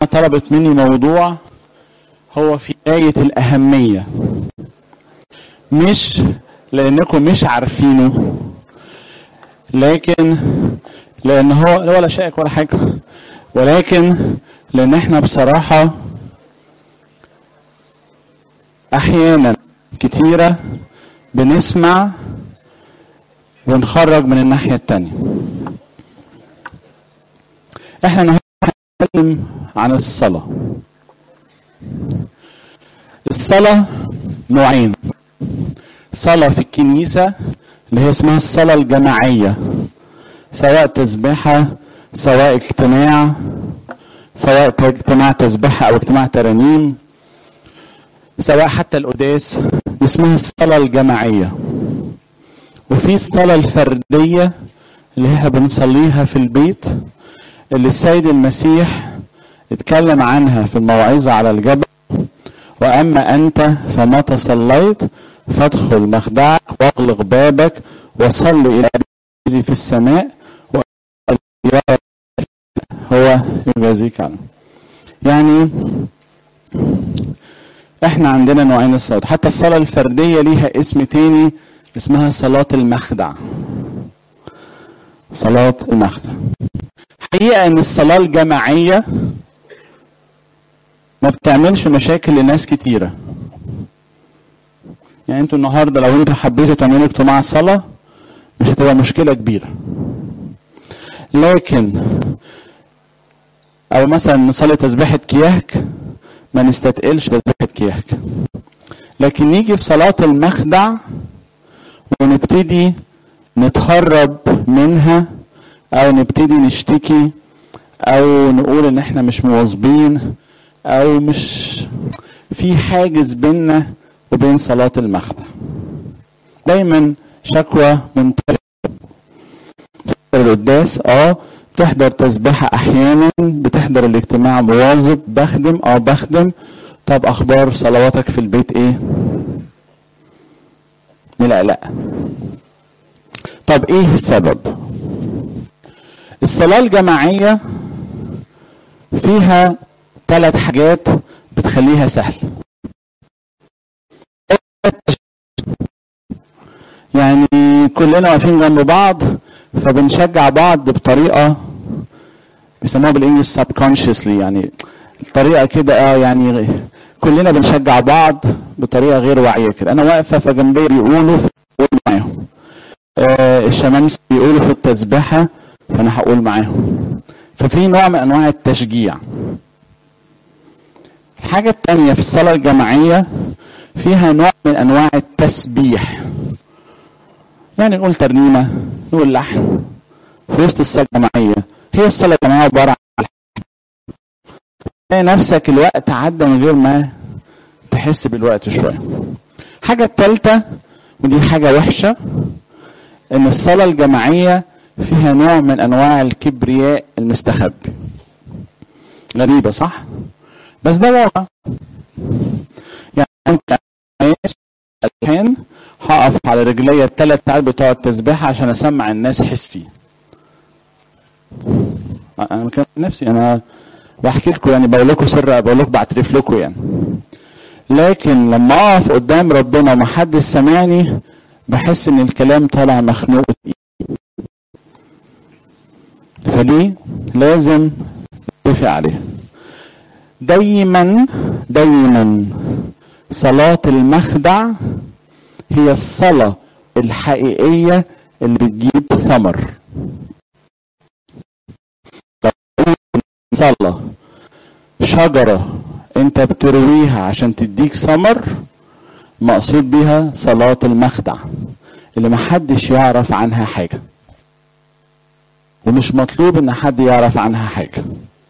طلبت مني موضوع هو في غاية الأهمية مش لأنكم مش عارفينه لكن لأن هو ولا شائك ولا حاجة ولكن لأن احنا بصراحة أحيانا كتيرة بنسمع ونخرج من الناحية التانية احنا النهارده هنتكلم عن الصلاة الصلاة نوعين صلاة في الكنيسة اللي هي اسمها الصلاة الجماعية سواء تسبيحة سواء اجتماع سواء اجتماع تسبيحة أو اجتماع ترانيم سواء حتى القداس اسمها الصلاة الجماعية وفي الصلاة الفردية اللي احنا بنصليها في البيت اللي السيد المسيح اتكلم عنها في الموعظة على الجبل وأما أنت فمتى صليت فادخل مخدعك واغلق بابك وصل إلى الذي في السماء هو يجازيك عنه يعني احنا عندنا نوعين الصلاة حتى الصلاة الفردية ليها اسم تاني اسمها صلاة المخدع صلاة المخدع حقيقة ان الصلاة الجماعية ما بتعملش مشاكل لناس كتيرة يعني انتوا النهاردة لو انتوا حبيتوا تعملوا اجتماع صلاة مش هتبقى مشكلة كبيرة لكن او مثلا نصلي تسبيحة كياك ما نستتقلش تسبيحة كياك لكن نيجي في صلاة المخدع ونبتدي نتهرب منها او نبتدي نشتكي او نقول ان احنا مش مواظبين او مش في حاجز بيننا وبين صلاة المخدع دايما شكوى من القداس اه بتحضر تسبيحة احيانا بتحضر الاجتماع مواظب بخدم اه بخدم طب اخبار صلواتك في البيت ايه لا لا طب ايه السبب الصلاة الجماعية فيها ثلاث حاجات بتخليها سهل يعني كلنا واقفين جنب بعض فبنشجع بعض بطريقة بيسموها بالانجلش subconsciously يعني طريقة كده اه يعني كلنا بنشجع بعض بطريقة غير واعية كده انا واقفة فجنبي بيقولوا فبقول معاهم آه الشمامسة بيقولوا في التسبيحة فانا هقول معاهم ففي نوع من انواع التشجيع الحاجة التانية في الصلاة الجماعية فيها نوع من انواع التسبيح يعني نقول ترنيمة نقول لحن في وسط الصلاة الجماعية هي الصلاة الجماعية عبارة عن تلاقي نفسك الوقت عدى من غير ما تحس بالوقت شوية الحاجة التالتة ودي حاجة وحشة ان الصلاة الجماعية فيها نوع من انواع الكبرياء المستخبي غريبة صح بس ده واقع يعني انت الحين هقف على رجلي الثلاث ساعات بتوع التسبيحة عشان اسمع الناس حسي انا بكلم نفسي انا بحكي لكم يعني بقول لكم سر بقول لكم بعترف لكم يعني لكن لما اقف قدام ربنا ومحدش سامعني بحس ان الكلام طالع مخنوق فدي لازم نتفق عليها دايما دايما صلاة المخدع هي الصلاة الحقيقية اللي بتجيب ثمر صلاة شجرة انت بترويها عشان تديك ثمر مقصود بيها صلاة المخدع اللي محدش يعرف عنها حاجة ومش مطلوب ان حد يعرف عنها حاجة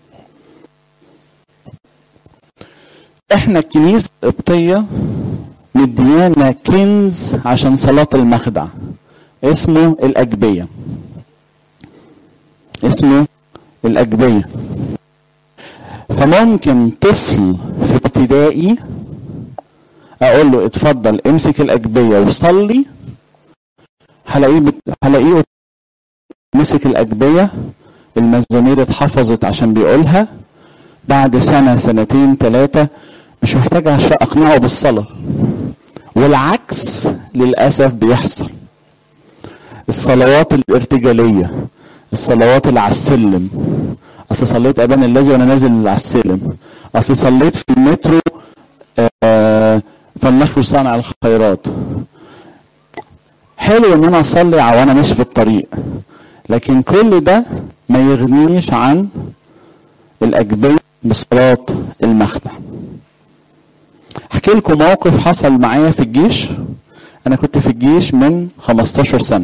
احنا الكنيسة القبطية مديانا كنز عشان صلاة المخدع اسمه الأجبية اسمه الأجبية فممكن طفل في ابتدائي اقول له اتفضل امسك الاجبيه وصلي هلاقيه بت... هلاقيه مسك الاجبيه المزامير اتحفظت عشان بيقولها بعد سنة سنتين ثلاثة مش محتاج عشان أقنعه بالصلاة والعكس للأسف بيحصل الصلوات الارتجالية الصلوات اللي على السلم أصل صليت أبان الذي وأنا نازل على السلم أصل صليت في المترو آه فلنشكر صانع الخيرات حلو ان انا اصلي وانا ماشي في الطريق لكن كل ده ما يغنيش عن الاجبيه بصلاه المخدع احكي لكم موقف حصل معايا في الجيش انا كنت في الجيش من 15 سنه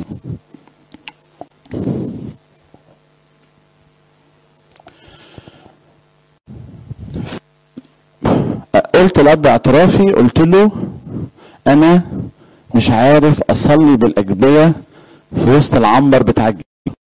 قلت لأب اعترافي قلت له انا مش عارف اصلي بالاجبيه في وسط العنبر بتاع الجيش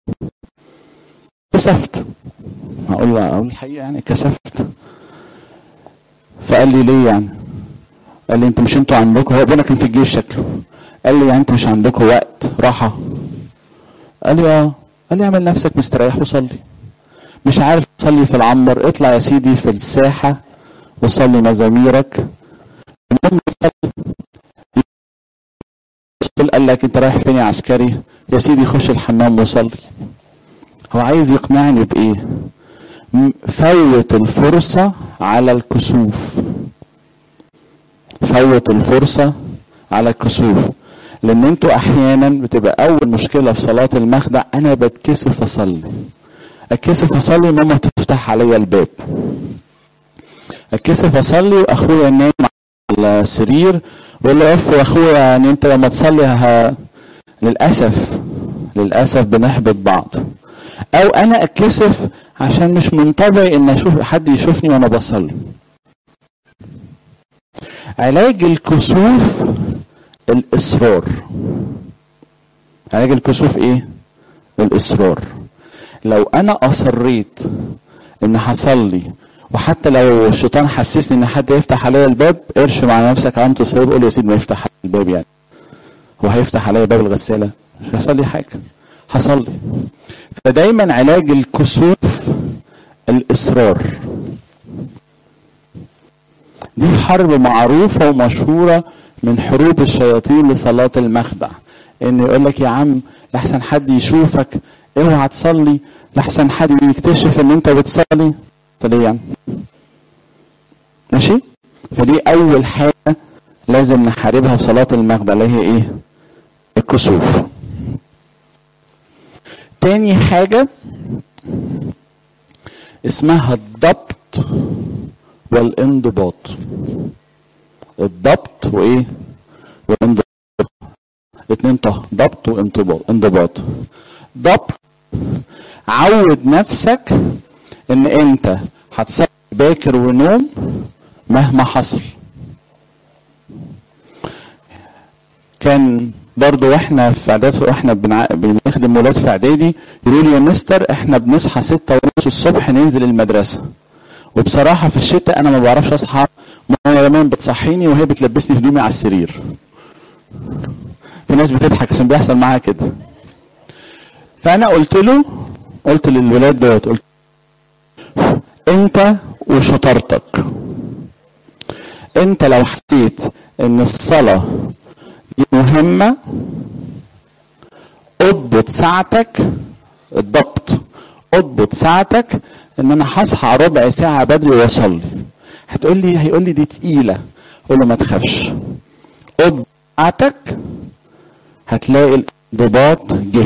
كسفت هقول له اقول الحقيقه يعني كسفت فقال لي ليه يعني قال لي انت مش انتوا عندكم هو ابونا كان في الجيش شكله قال لي يعني انتوا مش عندكم وقت راحه قال لي اه قال لي اعمل نفسك مستريح وصلي مش عارف تصلي في العنبر اطلع يا سيدي في الساحه وصلي مزاميرك المهم قال لك انت رايح فين يا عسكري يا سيدي خش الحمام وصلي هو عايز يقنعني بايه فوت الفرصة على الكسوف فوت الفرصة على الكسوف لان انتوا احيانا بتبقى اول مشكلة في صلاة المخدع انا بتكسف اصلي اتكسف اصلي ماما تفتح عليا الباب اتكسف اصلي واخويا نايم على السرير بقول له اف يا اخويا يعني انت لما تصلي ها للاسف للاسف بنحبط بعض او انا اتكسف عشان مش منطبع ان اشوف حد يشوفني وانا بصلي علاج الكسوف الاصرار علاج الكسوف ايه الاصرار لو انا اصريت ان هصلي وحتى لو الشيطان حسسني ان حد يفتح عليا الباب ارش مع نفسك علامة الصليب قول يا سيدي ما يفتح الباب يعني هو هيفتح عليا باب الغسالة مش هيحصل لي حاجة هصلي فدايما علاج الكسوف الاصرار دي حرب معروفة ومشهورة من حروب الشياطين لصلاة المخدع ان يقول لك يا عم لحسن حد يشوفك اوعى تصلي لحسن حد يكتشف ان انت بتصلي ليه يعني ماشي فدي اول حاجة لازم نحاربها في صلاة المخدع اللي هي ايه الكسوف تاني حاجة اسمها الضبط والانضباط الضبط وايه والانضباط اتنين طه ضبط وانضباط انضباط ضبط عود نفسك ان انت هتصلي باكر ونوم مهما حصل كان برضو واحنا في اعداد واحنا بنع... بنخدم ولاد في اعدادي يقولوا لي يا مستر احنا بنصحى ستة ونص الصبح ننزل المدرسة وبصراحة في الشتاء انا ما بعرفش اصحى ماما دايما بتصحيني وهي بتلبسني هدومي على السرير في ناس بتضحك عشان بيحصل معاها كده فانا قلت له قلت للولاد دوت قلت انت وشطارتك انت لو حسيت ان الصلاة دي مهمة اضبط ساعتك الضبط اضبط ساعتك ان انا هصحى ربع ساعة بدري واصلي هتقول لي هيقول لي دي تقيلة اقول له ما تخافش اضبط ساعتك هتلاقي الانضباط جه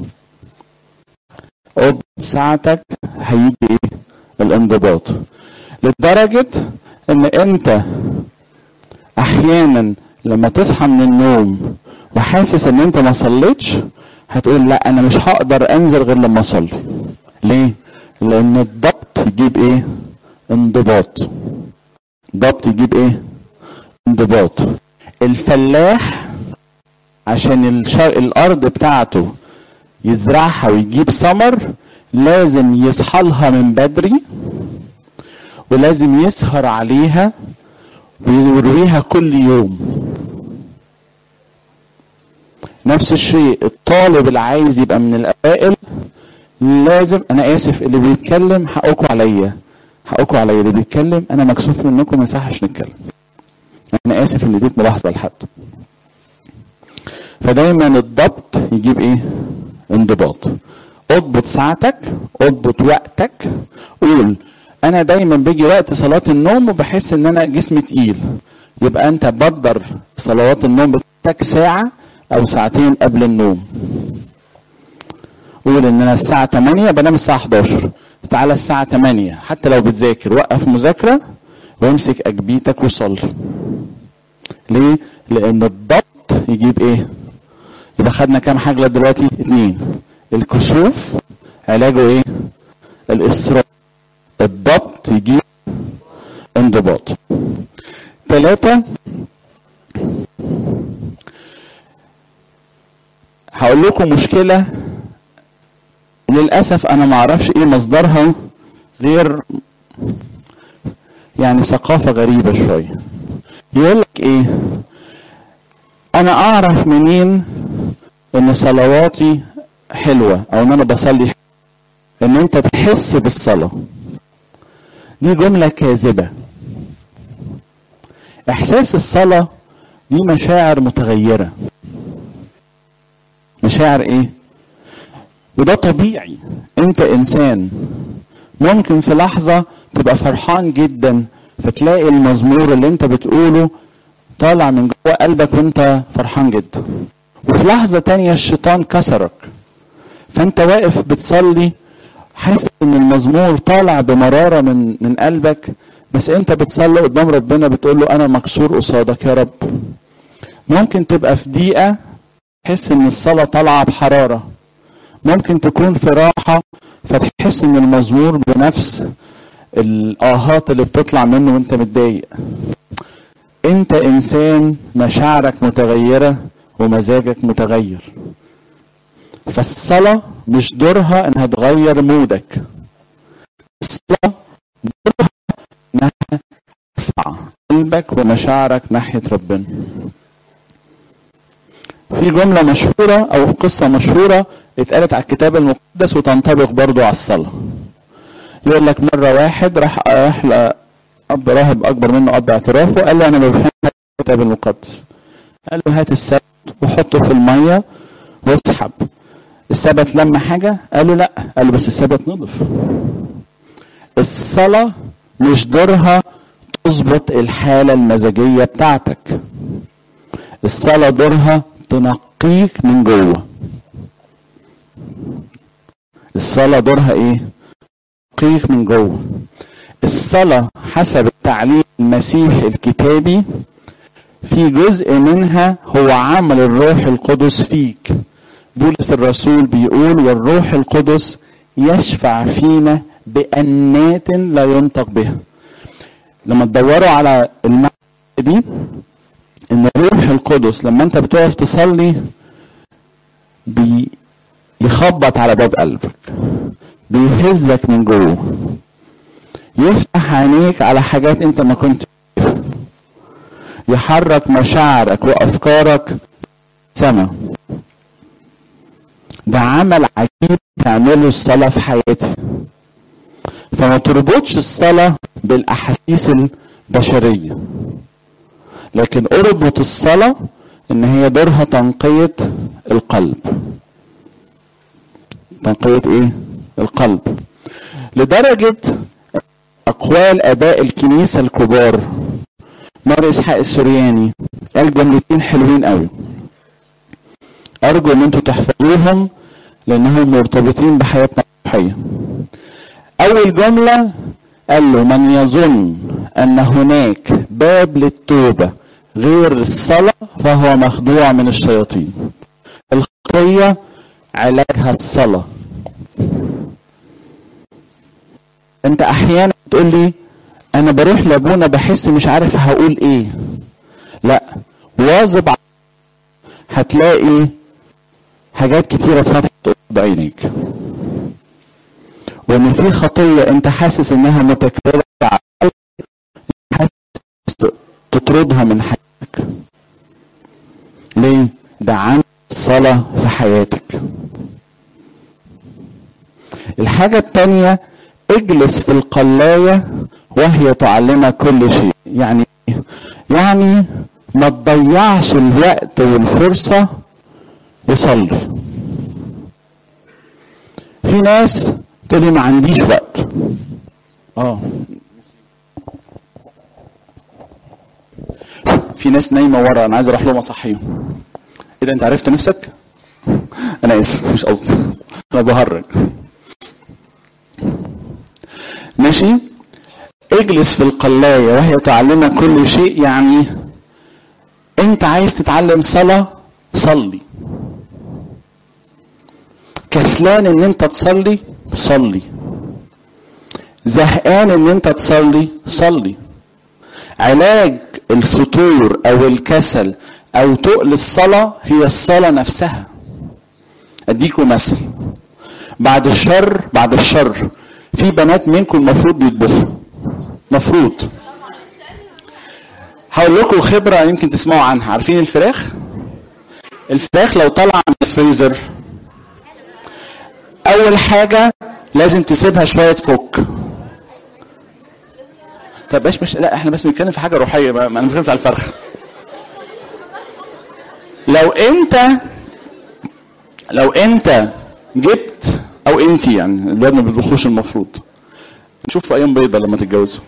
اضبط ساعتك هيجي ايه الانضباط لدرجة ان انت احيانا لما تصحى من النوم وحاسس ان انت ما صليتش هتقول لا انا مش هقدر انزل غير لما اصلي ليه لان الضبط يجيب ايه انضباط ضبط يجيب ايه انضباط الفلاح عشان الشر... الارض بتاعته يزرعها ويجيب ثمر لازم يصحى لها من بدري ولازم يسهر عليها ويرويها كل يوم نفس الشيء الطالب اللي عايز يبقى من الاوائل لازم انا اسف اللي بيتكلم حقكم عليا حقكم على اللي بيتكلم انا مكسوف منكم ما يصحش نتكلم انا اسف ان اديت ملاحظه لحد فدايما الضبط يجيب ايه انضباط اضبط ساعتك اضبط وقتك قول انا دايما بيجي وقت صلاة النوم وبحس ان انا جسمي تقيل يبقى انت بدر صلوات النوم بتاعتك ساعة او ساعتين قبل النوم قول ان انا الساعة 8 بنام الساعة 11 تعالى الساعة 8 حتى لو بتذاكر وقف مذاكرة وامسك اجبيتك وصلي ليه؟ لان الضبط يجيب ايه؟ يبقى خدنا كام حاجة لغاية دلوقتي؟ اتنين الكسوف علاجه ايه؟ الاصرار الضبط يجيب انضباط ثلاثة هقول لكم مشكلة للأسف أنا ما أعرفش إيه مصدرها غير يعني ثقافة غريبة شوية يقول لك إيه أنا أعرف منين إن صلواتي حلوة أو إن أنا بصلي إن أنت تحس بالصلاة دي جملة كاذبة إحساس الصلاة دي مشاعر متغيرة مشاعر إيه؟ وده طبيعي أنت إنسان ممكن في لحظة تبقى فرحان جدا فتلاقي المزمور اللي أنت بتقوله طالع من جوه قلبك وأنت فرحان جدا وفي لحظة تانية الشيطان كسرك فأنت واقف بتصلي حاسس ان المزمور طالع بمرارة من من قلبك بس انت بتصلي قدام ربنا بتقول له انا مكسور قصادك يا رب ممكن تبقى في دقيقة تحس ان الصلاة طالعة بحرارة ممكن تكون في راحة فتحس ان المزمور بنفس الاهات اللي بتطلع منه وانت متضايق انت انسان مشاعرك متغيرة ومزاجك متغير فالصلاة مش دورها انها تغير مودك الصلاة دورها انها ترفع قلبك ومشاعرك ناحية ربنا في جملة مشهورة او قصة مشهورة اتقالت على الكتاب المقدس وتنطبق برضو على الصلاة يقول لك مرة واحد راح راح لأب راهب أكبر منه أب اعترافه قال له أنا ما بفهمش الكتاب المقدس قال له هات السبت وحطه في المية واسحب السبت لما حاجة قال له لا قال له بس السبت نضف الصلاة مش دورها تظبط الحالة المزاجية بتاعتك الصلاة دورها تنقيك من جوه الصلاة دورها ايه تنقيك من جوه الصلاة حسب التعليم المسيحي الكتابي في جزء منها هو عمل الروح القدس فيك بولس الرسول بيقول والروح القدس يشفع فينا بأنات لا ينطق بها لما تدوروا على المعنى دي ان الروح القدس لما انت بتقف تصلي بيخبط على باب قلبك بيهزك من جوه يفتح عينيك على حاجات انت ما كنت يحرك مشاعرك وافكارك سما ده عمل عجيب تعمله الصلاة في حياتي فما تربطش الصلاة بالأحاسيس البشرية لكن اربط الصلاة ان هي دورها تنقية القلب تنقية ايه القلب لدرجة اقوال اباء الكنيسة الكبار مر اسحاق السورياني قال جملتين حلوين قوي ارجو ان انتوا تحفظوهم لانهم مرتبطين بحياتنا الروحيه اول جمله قال له من يظن ان هناك باب للتوبه غير الصلاه فهو مخدوع من الشياطين الخطيه علاجها الصلاه انت احيانا تقول لي انا بروح لابونا بحس مش عارف هقول ايه لا واظب هتلاقي حاجات كتيرة اتفتحت قدام عينيك وان في خطية انت حاسس انها متكررة حاسس تطردها من حياتك ليه ده عن الصلاة في حياتك الحاجة التانية اجلس في القلاية وهي تعلمك كل شيء يعني يعني ما تضيعش الوقت والفرصة وصلي في ناس تقول لي ما عنديش وقت اه في ناس نايمه ورا انا عايز اروح لهم اصحيهم ايه ده انت عرفت نفسك انا اسف مش قصدي انا بهرج ماشي اجلس في القلاية وهي تعلمك كل شيء يعني انت عايز تتعلم صلاة صلي كسلان ان انت تصلي صلي زهقان ان انت تصلي صلي علاج الفتور او الكسل او تقل الصلاة هي الصلاة نفسها اديكم مثل بعد الشر بعد الشر في بنات منكم المفروض يطبخوا مفروض هقول لكم خبرة يمكن تسمعوا عنها عارفين الفراخ الفراخ لو طلع من الفريزر اول حاجة لازم تسيبها شوية تفك طب باش مش لا احنا بس بنتكلم في حاجة روحية ما انا مش على الفرخ لو انت لو انت جبت او انت يعني الولاد ما بيطبخوش المفروض نشوف في ايام بيضة لما تتجوزوا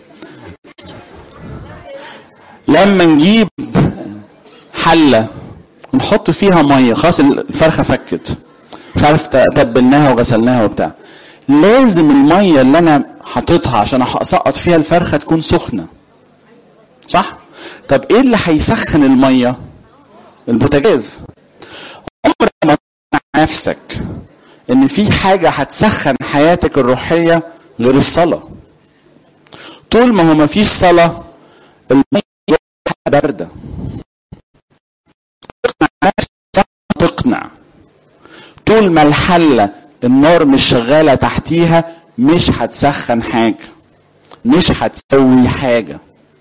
لما نجيب حلة ونحط فيها مية خلاص الفرخة فكت مش عارف تبلناها وغسلناها وبتاع لازم المية اللي انا حاططها عشان اسقط فيها الفرخة تكون سخنة صح طب ايه اللي هيسخن المية البوتاجاز عمرك ما تقنع نفسك ان في حاجة هتسخن حياتك الروحية غير الصلاة طول ما هو ما فيش صلاة المية باردة تقنع تقنع طول ما الحلة النار مش شغالة تحتيها مش هتسخن حاجة مش هتسوي حاجة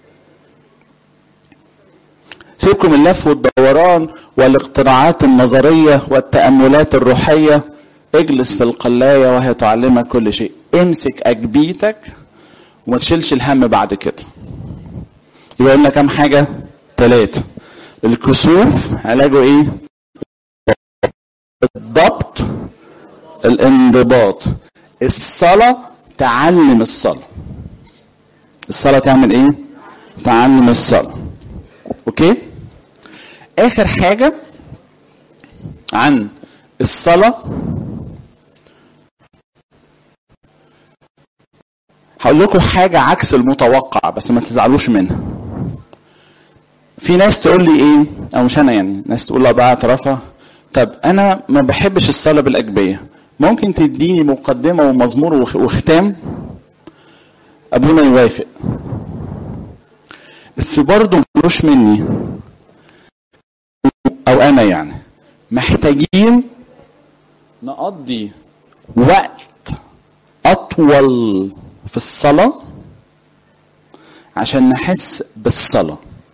سيبكم اللف والدوران والاقتراعات النظرية والتأملات الروحية اجلس في القلاية وهي تعلمك كل شيء امسك أجبيتك وما تشيلش الهم بعد كده يبقى قلنا كام حاجة ثلاثة الكسوف علاجه ايه الضبط الانضباط الصلاة تعلم الصلاة الصلاة تعمل ايه تعلم الصلاة اوكي اخر حاجة عن الصلاة هقول لكم حاجة عكس المتوقع بس ما تزعلوش منها في ناس تقول لي ايه او مش انا يعني ناس تقول لها بقى اعترافها طب انا ما بحبش الصلاة بالاجبية ممكن تديني مقدمة ومزمور وختام ابونا يوافق بس برضه مفروش مني او انا يعني محتاجين نقضي وقت اطول في الصلاة عشان نحس بالصلاة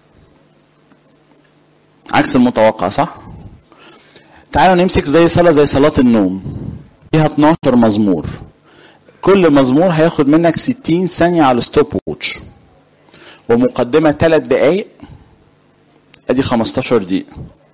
عكس المتوقع صح تعالوا نمسك زي صلاة زي صلاة النوم فيها 12 مزمور كل مزمور هياخد منك 60 ثانية على الستوب ووتش ومقدمة 3 دقايق ادي 15 دقيقة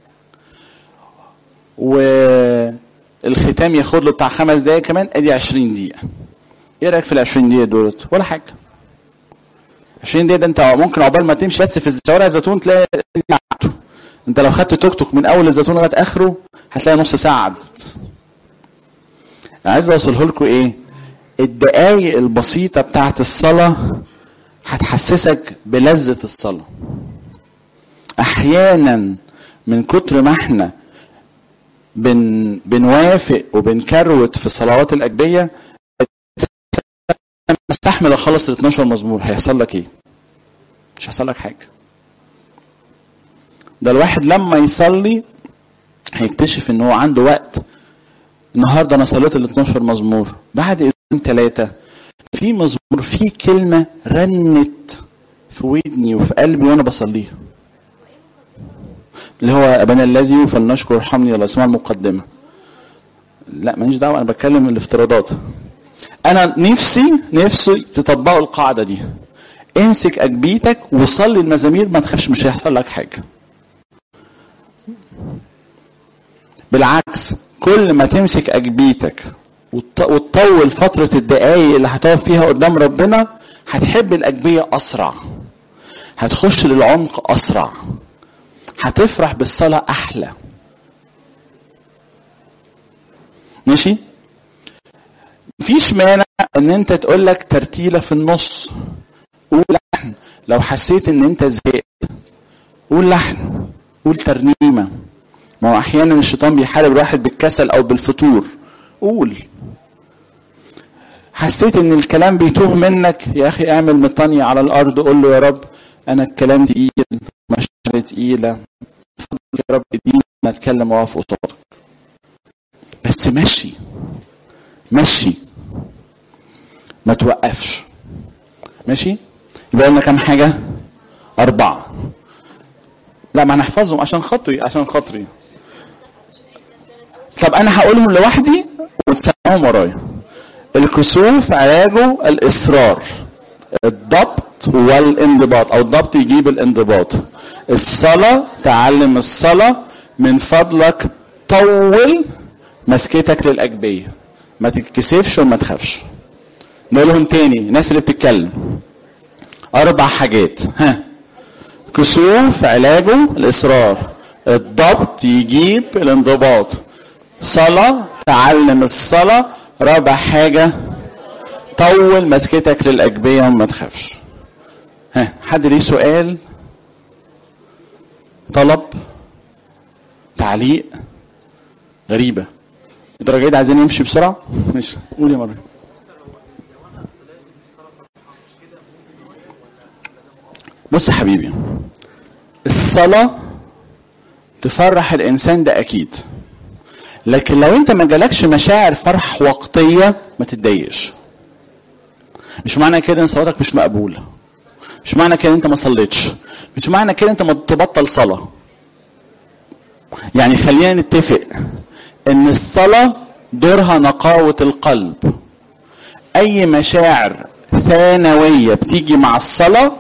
والختام ياخد له بتاع خمس دقايق كمان ادي 20 دقيقة ايه رايك في ال 20 دقيقة دولت ولا حاجة 20 دقيقة ده انت ممكن عقبال ما تمشي بس في شوارع الزيتون تلاقي انت لو خدت توك توك من اول الزيتون لغايه اخره هتلاقي نص ساعه عدت عايز اوصله لكم ايه الدقايق البسيطه بتاعت الصلاه هتحسسك بلذه الصلاه احيانا من كتر ما احنا بن بنوافق وبنكروت في الصلوات الاجبيه استحمل اخلص ال 12 مزمور هيحصل لك ايه مش هيحصل لك حاجه ده الواحد لما يصلي هيكتشف ان هو عنده وقت النهارده انا صليت ال 12 مزمور بعد اسبوعين ثلاثه في مزمور في كلمه رنت في ودني وفي قلبي وانا بصليها اللي هو ابانا الذي فلنشكر ارحمني ولا اسمها المقدمه لا ماليش دعوه انا بتكلم الافتراضات انا نفسي نفسي تطبقوا القاعده دي امسك اجبيتك وصلي المزامير ما تخافش مش هيحصل لك حاجه بالعكس كل ما تمسك اجبيتك وتطول فترة الدقايق اللي هتقف فيها قدام ربنا هتحب الأجبية أسرع هتخش للعمق أسرع هتفرح بالصلاة أحلى ماشي مفيش مانع ان انت تقول لك ترتيله في النص قول لحن لو حسيت ان انت زهقت قول لحن قول ترنيمه ما هو احيانا الشيطان بيحارب الواحد بالكسل او بالفتور قول حسيت ان الكلام بيتوه منك يا اخي اعمل مطانية على الارض قول له يا رب انا الكلام تقيل مشاعر تقيله فضلك يا رب اديني اتكلم واقف قصادك بس مشي مشي ما توقفش ماشي يبقى لنا كام حاجه اربعه لا ما نحفظهم عشان خاطري عشان خاطري طب انا هقولهم لوحدي وتسمعهم ورايا الكسوف علاجه الاصرار الضبط والانضباط او الضبط يجيب الانضباط الصلاه تعلم الصلاه من فضلك طول مسكتك للاجبيه ما تتكسفش وما تخافش نقولهم تاني الناس اللي بتتكلم اربع حاجات ها كسوف علاجه الاصرار الضبط يجيب الانضباط صلاة تعلم الصلاة رابع حاجة طول مسكتك للأجبية وما تخافش ها حد ليه سؤال طلب تعليق غريبة الدرجة دي عايزين نمشي بسرعة مش قول يا مريم بص يا حبيبي الصلاة تفرح الإنسان ده أكيد لكن لو أنت ما جالكش مشاعر فرح وقتية ما تتضايقش مش معنى كده ان صلاتك مش مقبولة مش معنى كده انت ما صليتش مش معنى كده انت ما تبطل صلاة يعني خلينا نتفق ان الصلاة دورها نقاوة القلب اي مشاعر ثانوية بتيجي مع الصلاة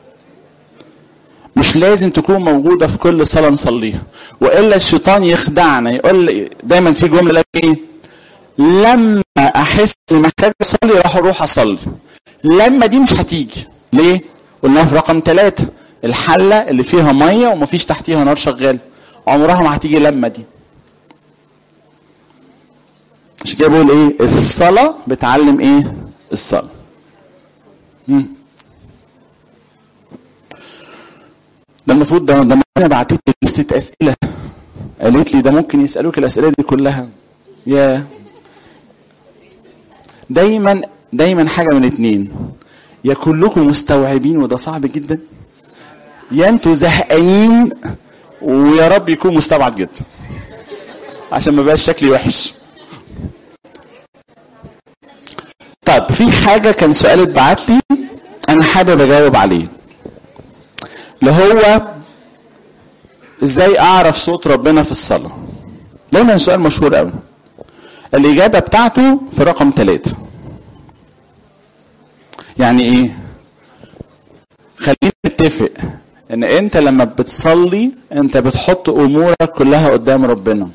مش لازم تكون موجودة في كل صلاة نصليها وإلا الشيطان يخدعنا يقول دايما في جملة لك إيه لما أحس محتاج أصلي راح أروح أصلي لما دي مش هتيجي ليه؟ قلناها في رقم ثلاثة الحلة اللي فيها مية ومفيش تحتيها نار شغال عمرها ما هتيجي لما دي عشان كده بقول ايه الصلاة بتعلم ايه الصلاة مم. ده المفروض ده ده انا بعتت لي لستة اسئله قالت لي ده ممكن يسالوك الاسئله دي كلها يا دايما دايما حاجه من اتنين يا كلكم مستوعبين وده صعب جدا يا انتوا زهقانين ويا رب يكون مستبعد جدا عشان ما بقاش شكلي وحش طب في حاجه كان سؤال اتبعت لي انا حابب اجاوب عليه اللي هو ازاي اعرف صوت ربنا في الصلاة دايما سؤال مشهور قوي الاجابة بتاعته في رقم ثلاثة يعني ايه خلينا نتفق ان انت لما بتصلي انت بتحط امورك كلها قدام ربنا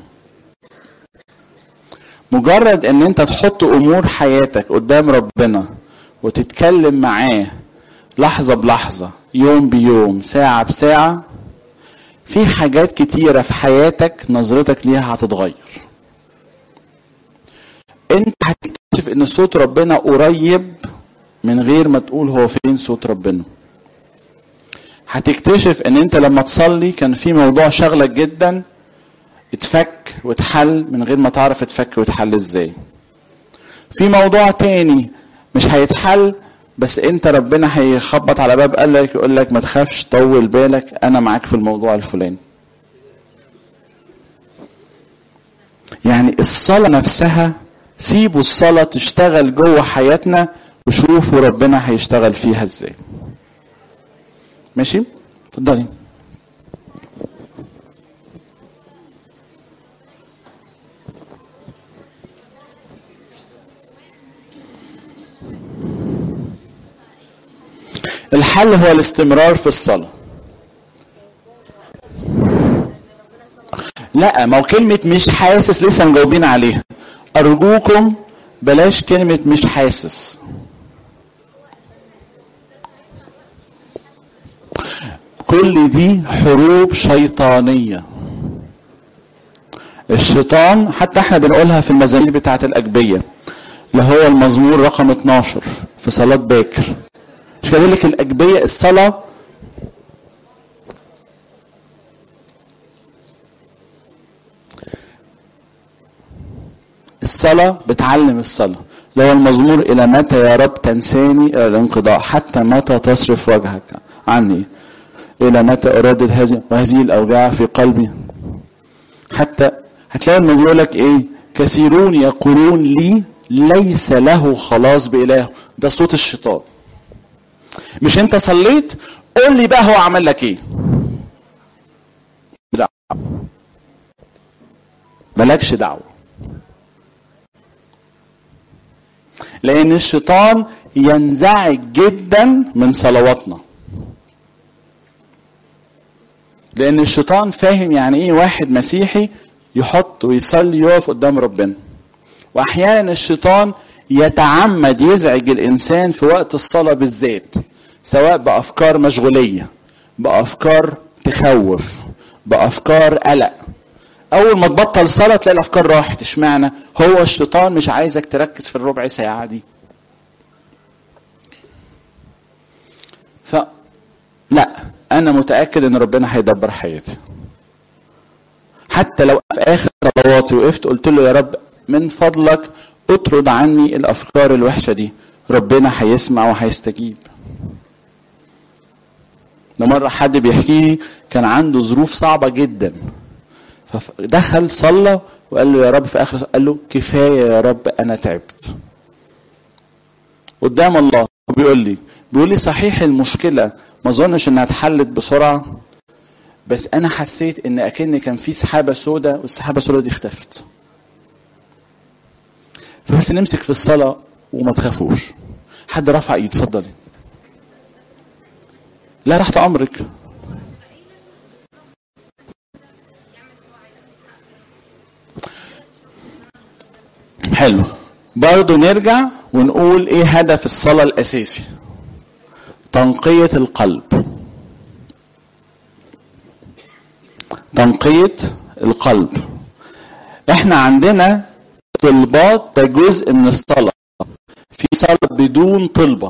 مجرد ان انت تحط امور حياتك قدام ربنا وتتكلم معاه لحظة بلحظة يوم بيوم ساعة بساعة في حاجات كتيرة في حياتك نظرتك ليها هتتغير انت هتكتشف ان صوت ربنا قريب من غير ما تقول هو فين صوت ربنا هتكتشف ان انت لما تصلي كان في موضوع شغلك جدا اتفك واتحل من غير ما تعرف اتفك واتحل ازاي في موضوع تاني مش هيتحل بس انت ربنا هيخبط على باب قلبك يقول لك ما تخافش طول بالك انا معاك في الموضوع الفلاني يعني الصلاة نفسها سيبوا الصلاة تشتغل جوه حياتنا وشوفوا ربنا هيشتغل فيها ازاي ماشي اتفضلي الحاجة الحل هو الاستمرار في الصلاة لا ما هو كلمة مش حاسس لسه مجاوبين عليها أرجوكم بلاش كلمة مش حاسس كل دي حروب شيطانية الشيطان حتى احنا بنقولها في المزامير بتاعة الأجبية اللي هو المزمور رقم 12 في صلاة باكر مش كده لك الأجبية الصلاة الصلاة بتعلم الصلاة لو المزمور إلى متى يا رب تنساني إلى الانقضاء حتى متى تصرف وجهك عني إلى متى أردد هذه وهذه الأوجاع في قلبي حتى هتلاقي انه بيقول لك ايه كثيرون يقولون لي ليس له خلاص بإله ده صوت الشيطان مش انت صليت قول لي بقى هو عمل لك ايه لا مالكش دعوه لان الشيطان ينزعج جدا من صلواتنا لان الشيطان فاهم يعني ايه واحد مسيحي يحط ويصلي يقف قدام ربنا واحيانا الشيطان يتعمد يزعج الانسان في وقت الصلاه بالذات سواء بافكار مشغوليه بافكار تخوف بافكار قلق اول ما تبطل صلاه تلاقي الافكار راحت اشمعنى هو الشيطان مش عايزك تركز في الربع ساعه دي ف لا انا متاكد ان ربنا هيدبر حياتي حتى لو في اخر صلواتي وقفت قلت له يا رب من فضلك اطرد عني الافكار الوحشه دي ربنا هيسمع وهيستجيب ده مره حد بيحكي لي كان عنده ظروف صعبه جدا فدخل صلى وقال له يا رب في اخر قال له كفايه يا رب انا تعبت قدام الله بيقول لي بيقول لي صحيح المشكله ما اظنش انها اتحلت بسرعه بس انا حسيت ان اكن كان في سحابه سوداء والسحابه السوداء دي اختفت فبس نمسك في الصلاه وما تخافوش حد رفع ايده اتفضلي لا تحت امرك حلو برضه نرجع ونقول ايه هدف الصلاة الاساسي تنقية القلب تنقية القلب احنا عندنا طلبات ده جزء من الصلاة في صلاة بدون طلبة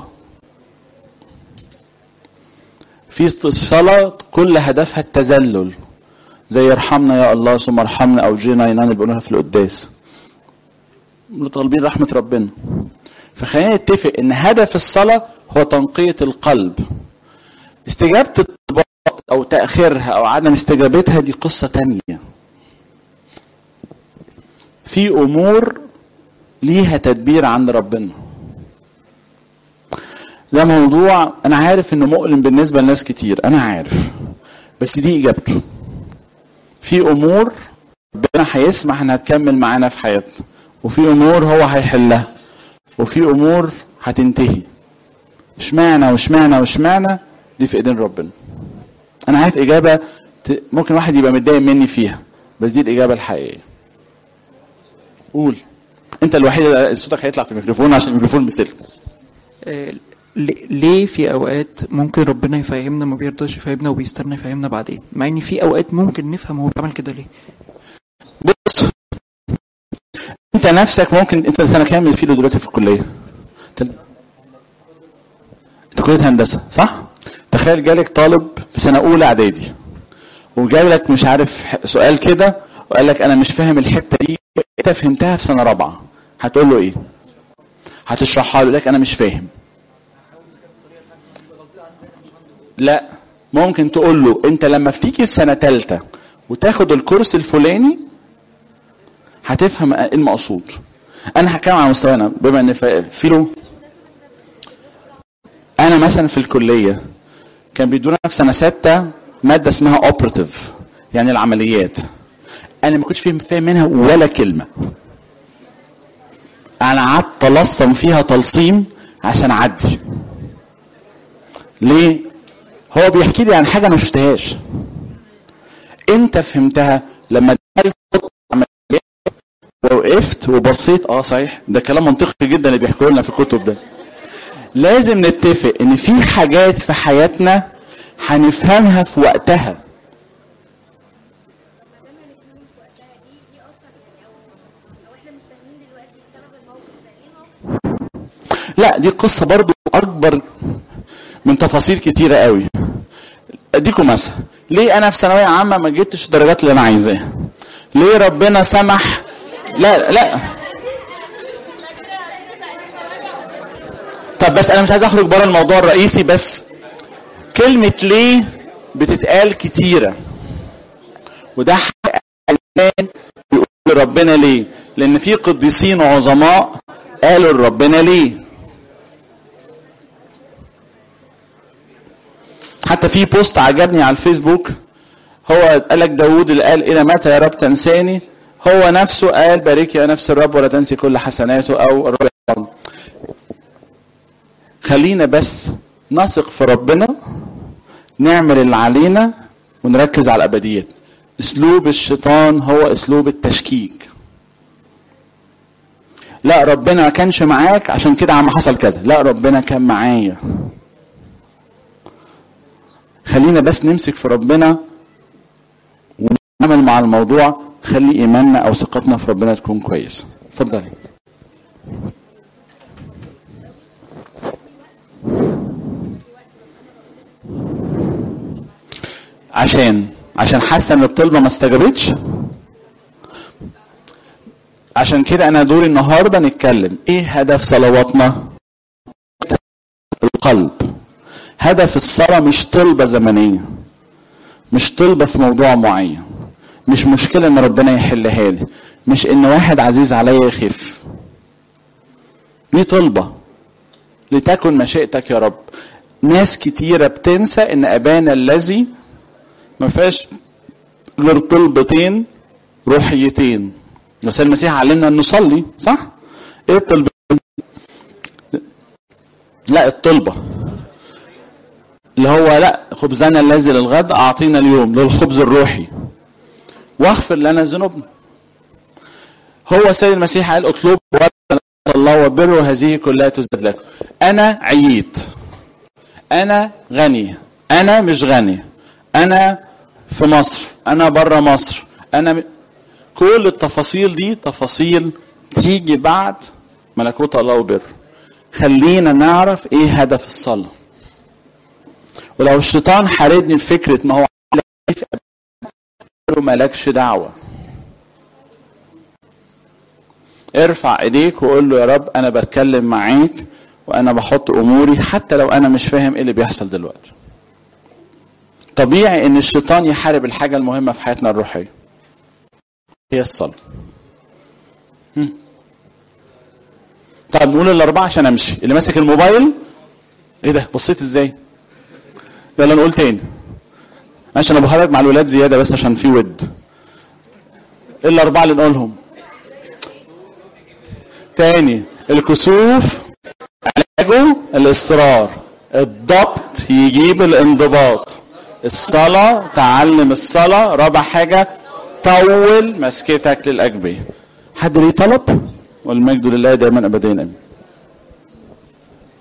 في صلاة كل هدفها التذلل زي ارحمنا يا الله ثم ارحمنا او جينا ينان اللي بيقولوها في القداس طالبين رحمة ربنا فخلينا نتفق ان هدف الصلاة هو تنقية القلب استجابة الطلبات او تأخيرها او عدم استجابتها دي قصة تانية في امور ليها تدبير عند ربنا ده موضوع انا عارف انه مؤلم بالنسبة لناس كتير انا عارف بس دي اجابته في امور ربنا هيسمح انها تكمل معانا في حياتنا وفي امور هو هيحلها وفي امور هتنتهي اشمعنى واشمعنى واشمعنى دي في ايدين ربنا انا عارف اجابه ممكن واحد يبقى متضايق مني فيها بس دي الاجابه الحقيقيه قول انت الوحيد اللي صوتك هيطلع في الميكروفون عشان الميكروفون بسلك آه، ليه في اوقات ممكن ربنا يفهمنا ما بيرضاش يفهمنا وبيستنى يفهمنا بعدين مع ان في اوقات ممكن نفهم هو بيعمل كده ليه بص انت نفسك ممكن انت سنه كام في دلوقتي في الكليه انت كليه هندسه صح تخيل جالك طالب في سنه اولى اعدادي وجاي لك مش عارف سؤال كده وقال لك انا مش فاهم الحته دي انت فهمتها في سنه رابعه هتقول له ايه هتشرحها له لك انا مش فاهم لا ممكن تقول له انت لما فتيجي في سنه ثالثه وتاخد الكورس الفلاني هتفهم ايه المقصود انا هتكلم على مستوانا بما ان فيلو انا مثلا في الكليه كان بيدونا في سنه سته ماده اسمها اوبراتيف يعني العمليات انا ما كنتش فاهم فاهم منها ولا كلمه انا قعدت الصم فيها تلصيم عشان اعدي ليه هو بيحكي لي عن حاجه انا ما شفتهاش انت فهمتها لما دخلت عملية ووقفت وبصيت اه صحيح ده كلام منطقي جدا اللي بيحكوا لنا في الكتب ده لازم نتفق ان في حاجات في حياتنا هنفهمها في وقتها لا دي قصة برضو أكبر من تفاصيل كتيرة قوي أديكم مثل ليه أنا في ثانوية عامة ما جبتش الدرجات اللي أنا عايزاها ليه ربنا سمح لا لا طب بس أنا مش عايز أخرج بره الموضوع الرئيسي بس كلمة ليه بتتقال كتيرة وده حق يقول ربنا ليه لأن في قديسين عظماء قالوا لربنا ليه حتى في بوست عجبني على الفيسبوك هو قال لك داوود اللي قال الى متى يا رب تنساني هو نفسه قال بارك يا نفس الرب ولا تنسي كل حسناته او الرب يرحمه. خلينا بس نثق في ربنا نعمل اللي علينا ونركز على الابديات اسلوب الشيطان هو اسلوب التشكيك لا ربنا ما كانش معاك عشان كده عم حصل كذا لا ربنا كان معايا خلينا بس نمسك في ربنا ونعمل مع الموضوع خلي ايماننا او ثقتنا في ربنا تكون كويسه اتفضلي عشان عشان حاسه ان الطلبه ما استجابتش عشان كده انا دوري النهارده نتكلم ايه هدف صلواتنا القلب هدف الصلاه مش طلبه زمنيه مش طلبه في موضوع معين مش مشكله ان ربنا يحلها لي مش ان واحد عزيز عليا يخف دي طلبه لتكن مشيئتك يا رب ناس كتيرة بتنسى ان ابانا الذي ما فيهاش غير طلبتين روحيتين بس المسيح علمنا ان نصلي صح ايه الطلبة لا الطلبة اللي هو لا خبزنا الذي للغد اعطينا اليوم للخبز الروحي واغفر لنا ذنوبنا هو سيد المسيح قال اطلبوا الله وبره هذه كلها تزداد لكم انا عييت انا غني انا مش غني انا في مصر انا بره مصر انا م... كل التفاصيل دي تفاصيل تيجي بعد ملكوت الله وبره خلينا نعرف ايه هدف الصلاه ولو الشيطان حاربني بفكره ما هو مالكش دعوه ارفع ايديك وقول له يا رب انا بتكلم معاك وانا بحط اموري حتى لو انا مش فاهم ايه اللي بيحصل دلوقتي طبيعي ان الشيطان يحارب الحاجه المهمه في حياتنا الروحيه هي الصلاه هم. طيب نقول الاربعه عشان امشي اللي ماسك الموبايل ايه ده بصيت ازاي يلا نقول تاني عشان انا بخرج مع الولاد زياده بس عشان في ود ايه الاربعه اللي نقولهم تاني الكسوف علاجه الاصرار الضبط يجيب الانضباط الصلاة تعلم الصلاة رابع حاجة طول مسكتك للأجبية حد ليه طلب والمجد لله دائما أبدا آمين